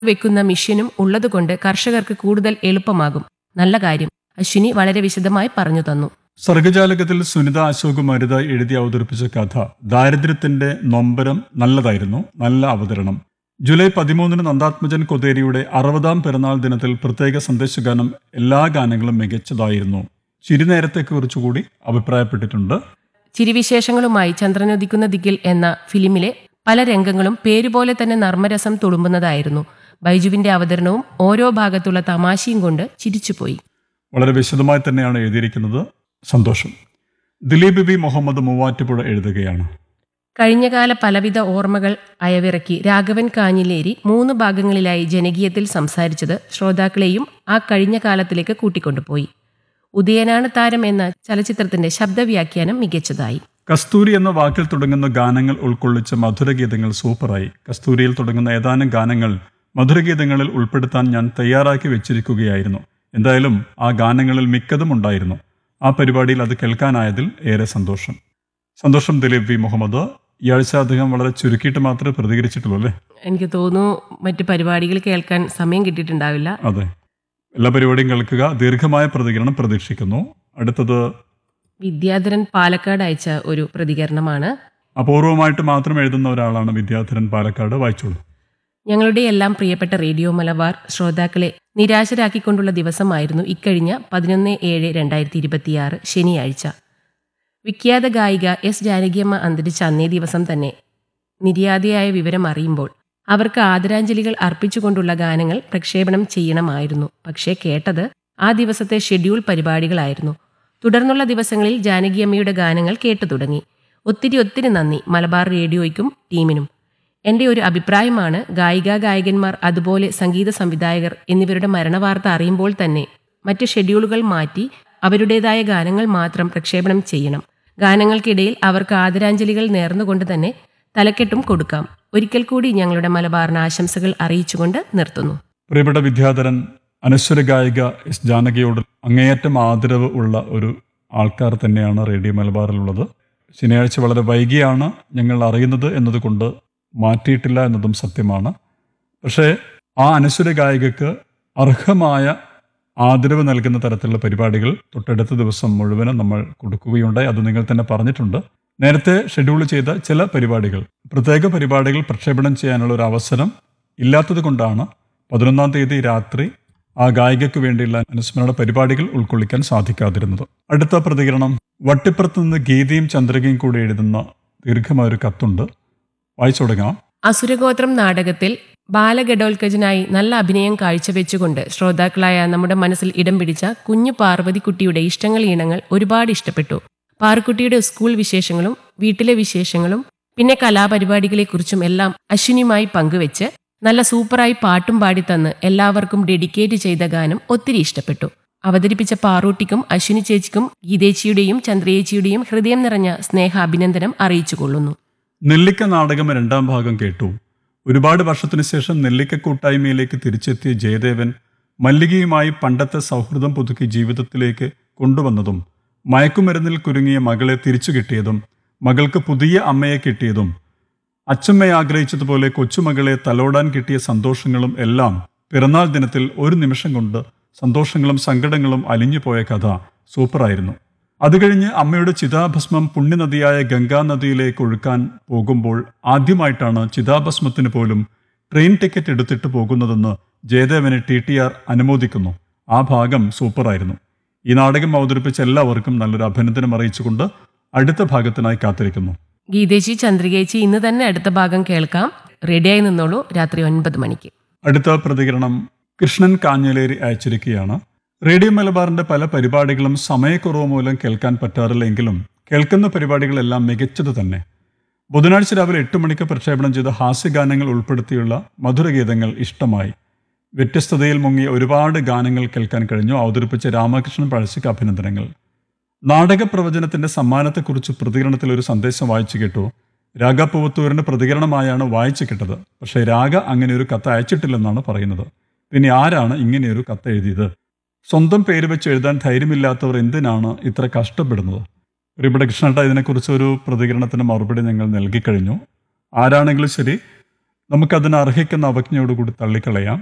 വെക്കുന്ന മിഷ്യനും ഉള്ളതുകൊണ്ട് കർഷകർക്ക് കൂടുതൽ എളുപ്പമാകും നല്ല കാര്യം അശ്വിനി വളരെ വിശദമായി പറഞ്ഞു തന്നു സർഗജാലകത്തിൽ സുനിത അശോക് മരുത എഴുതി അവതരിപ്പിച്ച കഥ ദാരിദ്ര്യത്തിന്റെ നൊമ്പരം നല്ലതായിരുന്നു നല്ല അവതരണം ജൂലൈ പതിമൂന്നിന് നന്ദാത്മജൻ കൊതേരിയുടെ അറുപതാം പിറന്നാൾ ദിനത്തിൽ പ്രത്യേക സന്ദേശഗാനം എല്ലാ ഗാനങ്ങളും മികച്ചതായിരുന്നു ചിരിനേരത്തെക്കുറിച്ചുകൂടി അഭിപ്രായപ്പെട്ടിട്ടുണ്ട് ചിരിവിശേഷങ്ങളുമായി ചന്ദ്രനുദിക്കുന്ന ദിക്കിൽ എന്ന ഫിലിമിലെ പല രംഗങ്ങളും പേരുപോലെ തന്നെ നർമ്മരസം തുളുമ്പുന്നതായിരുന്നു ബൈജുവിന്റെ അവതരണവും ഓരോ ഭാഗത്തുള്ള തമാശയും കൊണ്ട് ചിരിച്ചുപോയി വളരെ വിശദമായി തന്നെയാണ് എഴുതിയിരിക്കുന്നത് സന്തോഷം ദിലീപ് ബി മുഹമ്മദ് മൂവാറ്റുപുഴ എഴുതുകയാണ് കഴിഞ്ഞകാല പലവിധ ഓർമ്മകൾ അയവിറക്കി രാഘവൻ കാഞ്ഞിലേരി മൂന്ന് ഭാഗങ്ങളിലായി ജനകീയത്തിൽ സംസാരിച്ചത് ശ്രോതാക്കളെയും ആ കഴിഞ്ഞ കാലത്തിലേക്ക് കൂട്ടിക്കൊണ്ടുപോയി ഉദയനാണ് താരം എന്ന ചലച്ചിത്രത്തിന്റെ ശബ്ദവ്യാഖ്യാനം മികച്ചതായി കസ്തൂരി എന്ന വാക്കിൽ തുടങ്ങുന്ന ഗാനങ്ങൾ ഉൾക്കൊള്ളിച്ച മധുരഗീതങ്ങൾ സൂപ്പറായി കസ്തൂരിയിൽ തുടങ്ങുന്ന ഏതാനും ഗാനങ്ങൾ മധുരഗീതങ്ങളിൽ ഉൾപ്പെടുത്താൻ ഞാൻ തയ്യാറാക്കി വെച്ചിരിക്കുകയായിരുന്നു എന്തായാലും ആ ഗാനങ്ങളിൽ മിക്കതും ഉണ്ടായിരുന്നു ആ പരിപാടിയിൽ അത് കേൾക്കാനായതിൽ ഏറെ സന്തോഷം സന്തോഷം ദിലീപ് വി മുഹമ്മദ് ഈ ആഴ്ച അദ്ദേഹം വളരെ ചുരുക്കിയിട്ട് മാത്രമേ പ്രതികരിച്ചിട്ടുള്ളൂ അല്ലേ എനിക്ക് തോന്നുന്നു മറ്റു പരിപാടികൾ കേൾക്കാൻ സമയം കിട്ടിയിട്ടുണ്ടാവില്ല അതെ എല്ലാ പരിപാടിയും കേൾക്കുക ദീർഘമായ പ്രതികരണം പ്രതീക്ഷിക്കുന്നു അടുത്തത് വിദ്യാധരൻ പാലക്കാട് അയച്ച ഒരു പ്രതികരണമാണ് അപൂർവമായിട്ട് മാത്രം എഴുതുന്ന ഒരാളാണ് വിദ്യാധരൻ പാലക്കാട് വായിച്ചോളൂ ഞങ്ങളുടെ എല്ലാം പ്രിയപ്പെട്ട റേഡിയോ മലബാർ ശ്രോതാക്കളെ നിരാശരാക്കിക്കൊണ്ടുള്ള ദിവസമായിരുന്നു ഇക്കഴിഞ്ഞ പതിനൊന്ന് ഏഴ് രണ്ടായിരത്തി ഇരുപത്തിയാറ് ശനിയാഴ്ച വിഖ്യാത ഗായിക എസ് ജാനകിയമ്മ അന്തരിച്ച അന്നേ ദിവസം തന്നെ നിര്യാതയായ വിവരം അറിയുമ്പോൾ അവർക്ക് ആദരാഞ്ജലികൾ അർപ്പിച്ചുകൊണ്ടുള്ള ഗാനങ്ങൾ പ്രക്ഷേപണം ചെയ്യണമായിരുന്നു പക്ഷേ കേട്ടത് ആ ദിവസത്തെ ഷെഡ്യൂൾ പരിപാടികളായിരുന്നു തുടർന്നുള്ള ദിവസങ്ങളിൽ ജാനകിയമ്മയുടെ ഗാനങ്ങൾ കേട്ടു തുടങ്ങി ഒത്തിരി ഒത്തിരി നന്ദി മലബാർ റേഡിയോയ്ക്കും ടീമിനും എന്റെ ഒരു അഭിപ്രായമാണ് ഗായിക ഗായകന്മാർ അതുപോലെ സംഗീത സംവിധായകർ എന്നിവരുടെ മരണവാർത്ത അറിയുമ്പോൾ തന്നെ മറ്റ് ഷെഡ്യൂളുകൾ മാറ്റി അവരുടേതായ ഗാനങ്ങൾ മാത്രം പ്രക്ഷേപണം ചെയ്യണം ഗാനങ്ങൾക്കിടയിൽ അവർക്ക് ആദരാഞ്ജലികൾ നേർന്നുകൊണ്ട് തന്നെ തലക്കെട്ടും കൊടുക്കാം ഒരിക്കൽ കൂടി ഞങ്ങളുടെ മലബാറിന് ആശംസകൾ അറിയിച്ചുകൊണ്ട് നിർത്തുന്നു പ്രിയപ്പെട്ട വിദ്യാധരൻ അനശ്വര ഗായിക എസ് ജാനകിയോട് അങ്ങേയറ്റം ആദരവ് ഉള്ള ഒരു ആൾക്കാർ തന്നെയാണ് റേഡിയോ മലബാറിലുള്ളത് ശനിയാഴ്ച വളരെ വൈകിയാണ് ഞങ്ങൾ അറിയുന്നത് എന്നതുകൊണ്ട് മാറ്റിയിട്ടില്ല എന്നതും സത്യമാണ് പക്ഷേ ആ അനശ്വര ഗായികക്ക് അർഹമായ ആദരവ് നൽകുന്ന തരത്തിലുള്ള പരിപാടികൾ തൊട്ടടുത്ത ദിവസം മുഴുവനും നമ്മൾ കൊടുക്കുകയുണ്ടായി അത് നിങ്ങൾ തന്നെ പറഞ്ഞിട്ടുണ്ട് നേരത്തെ ഷെഡ്യൂൾ ചെയ്ത ചില പരിപാടികൾ പ്രത്യേക പരിപാടികൾ പ്രക്ഷേപണം ചെയ്യാനുള്ള ഒരു അവസരം ഇല്ലാത്തത് കൊണ്ടാണ് പതിനൊന്നാം തീയതി രാത്രി ആ ഗായികയ്ക്ക് വേണ്ടിയുള്ള അനുസ്മരണ പരിപാടികൾ ഉൾക്കൊള്ളിക്കാൻ സാധിക്കാതിരുന്നത് അടുത്ത പ്രതികരണം വട്ടിപ്പുറത്ത് നിന്ന് ഗീതയും ചന്ദ്രികയും കൂടി എഴുതുന്ന ദീർഘമായ ഒരു കത്തുണ്ട് വായിച്ചു തുടങ്ങാം അസുരഗോത്രം നാടകത്തിൽ ബാലഗഡോൽക്കജനായി നല്ല അഭിനയം കാഴ്ചവെച്ചുകൊണ്ട് ശ്രോതാക്കളായ നമ്മുടെ മനസ്സിൽ ഇടം പിടിച്ച കുഞ്ഞു പാർവതിക്കുട്ടിയുടെ ഇഷ്ടങ്ങൾ ഈണങ്ങൾ ഒരുപാട് ഇഷ്ടപ്പെട്ടു പാറുക്കുട്ടിയുടെ സ്കൂൾ വിശേഷങ്ങളും വീട്ടിലെ വിശേഷങ്ങളും പിന്നെ കലാപരിപാടികളെക്കുറിച്ചും എല്ലാം അശ്വിനിയുമായി പങ്കുവെച്ച് നല്ല സൂപ്പറായി പാട്ടും പാടിത്തന്ന് എല്ലാവർക്കും ഡെഡിക്കേറ്റ് ചെയ്ത ഗാനം ഒത്തിരി ഇഷ്ടപ്പെട്ടു അവതരിപ്പിച്ച പാറൂട്ടിക്കും അശ്വിനി ചേച്ചിക്കും ഗീതേച്ചിയുടെയും ചന്ദ്രയേച്ചിയുടെയും ഹൃദയം നിറഞ്ഞ സ്നേഹ അഭിനന്ദനം അറിയിച്ചുകൊള്ളുന്നു നെല്ലിക്ക നാടകം രണ്ടാം ഭാഗം കേട്ടു ഒരുപാട് വർഷത്തിനു ശേഷം നെല്ലിക്ക കൂട്ടായ്മയിലേക്ക് തിരിച്ചെത്തിയ ജയദേവൻ മല്ലികയുമായി പണ്ടത്തെ സൗഹൃദം പുതുക്കി ജീവിതത്തിലേക്ക് കൊണ്ടുവന്നതും മയക്കുമരുന്നിൽ കുരുങ്ങിയ മകളെ തിരിച്ചു കിട്ടിയതും മകൾക്ക് പുതിയ അമ്മയെ കിട്ടിയതും അച്ചമ്മയെ ആഗ്രഹിച്ചതുപോലെ കൊച്ചുമകളെ തലോടാൻ കിട്ടിയ സന്തോഷങ്ങളും എല്ലാം പിറന്നാൾ ദിനത്തിൽ ഒരു നിമിഷം കൊണ്ട് സന്തോഷങ്ങളും സങ്കടങ്ങളും അലിഞ്ഞുപോയ കഥ സൂപ്പറായിരുന്നു അത് കഴിഞ്ഞ് അമ്മയുടെ ചിതാഭസ്മം പുണ്യനദിയായ ഗംഗാനദിയിലേക്ക് ഒഴുക്കാൻ പോകുമ്പോൾ ആദ്യമായിട്ടാണ് ചിതാഭസ്മത്തിന് പോലും ട്രെയിൻ ടിക്കറ്റ് എടുത്തിട്ട് പോകുന്നതെന്ന് ജയദേവനെ ടി ടി ആർ അനുമോദിക്കുന്നു ആ ഭാഗം സൂപ്പറായിരുന്നു ഈ നാടകം അവതരിപ്പിച്ച എല്ലാവർക്കും നല്ലൊരു അഭിനന്ദനം അറിയിച്ചുകൊണ്ട് അടുത്ത ഭാഗത്തിനായി കാത്തിരിക്കുന്നു ഗീതേച്ചി ചന്ദ്രികേച്ചി ഇന്ന് തന്നെ അടുത്ത ഭാഗം കേൾക്കാം റെഡിയായി നിന്നോളൂ രാത്രി ഒൻപത് മണിക്ക് അടുത്ത പ്രതികരണം കൃഷ്ണൻ കാഞ്ഞലേരി അയച്ചിരിക്കുകയാണ് റേഡിയോ മലബാറിന്റെ പല പരിപാടികളും സമയക്കുറവ് മൂലം കേൾക്കാൻ പറ്റാറില്ലെങ്കിലും കേൾക്കുന്ന പരിപാടികളെല്ലാം മികച്ചത് തന്നെ ബുധനാഴ്ച രാവിലെ എട്ട് മണിക്ക് പ്രക്ഷേപണം ചെയ്ത ഹാസ്യഗാനങ്ങൾ ഉൾപ്പെടുത്തിയുള്ള മധുരഗീതങ്ങൾ ഇഷ്ടമായി വ്യത്യസ്തതയിൽ മുങ്ങിയ ഒരുപാട് ഗാനങ്ങൾ കേൾക്കാൻ കഴിഞ്ഞു അവതരിപ്പിച്ച രാമകൃഷ്ണൻ പഴശ്ശിക്ക് അഭിനന്ദനങ്ങൾ നാടക പ്രവചനത്തിന്റെ സമ്മാനത്തെക്കുറിച്ച് പ്രതികരണത്തിൽ ഒരു സന്ദേശം വായിച്ചു കേട്ടു രാഗ പൂവത്തൂരിന്റെ പ്രതികരണമായാണ് വായിച്ചു കേട്ടത് പക്ഷേ രാഗ അങ്ങനെ ഒരു കത്ത് അയച്ചിട്ടില്ലെന്നാണ് പറയുന്നത് പിന്നെ ആരാണ് ഇങ്ങനെയൊരു കത്ത് എഴുതിയത് സ്വന്തം പേര് വെച്ച് എഴുതാൻ ധൈര്യമില്ലാത്തവർ എന്തിനാണ് ഇത്ര കഷ്ടപ്പെടുന്നത് പ്രിയപ്പെട്ട കൃഷ്ണട്ട ഇതിനെക്കുറിച്ച് ഒരു പ്രതികരണത്തിന് മറുപടി ഞങ്ങൾ നൽകിക്കഴിഞ്ഞു ആരാണെങ്കിലും ശരി നമുക്കതിന് അർഹിക്കുന്ന അവജ്ഞയോടുകൂടി തള്ളിക്കളയാം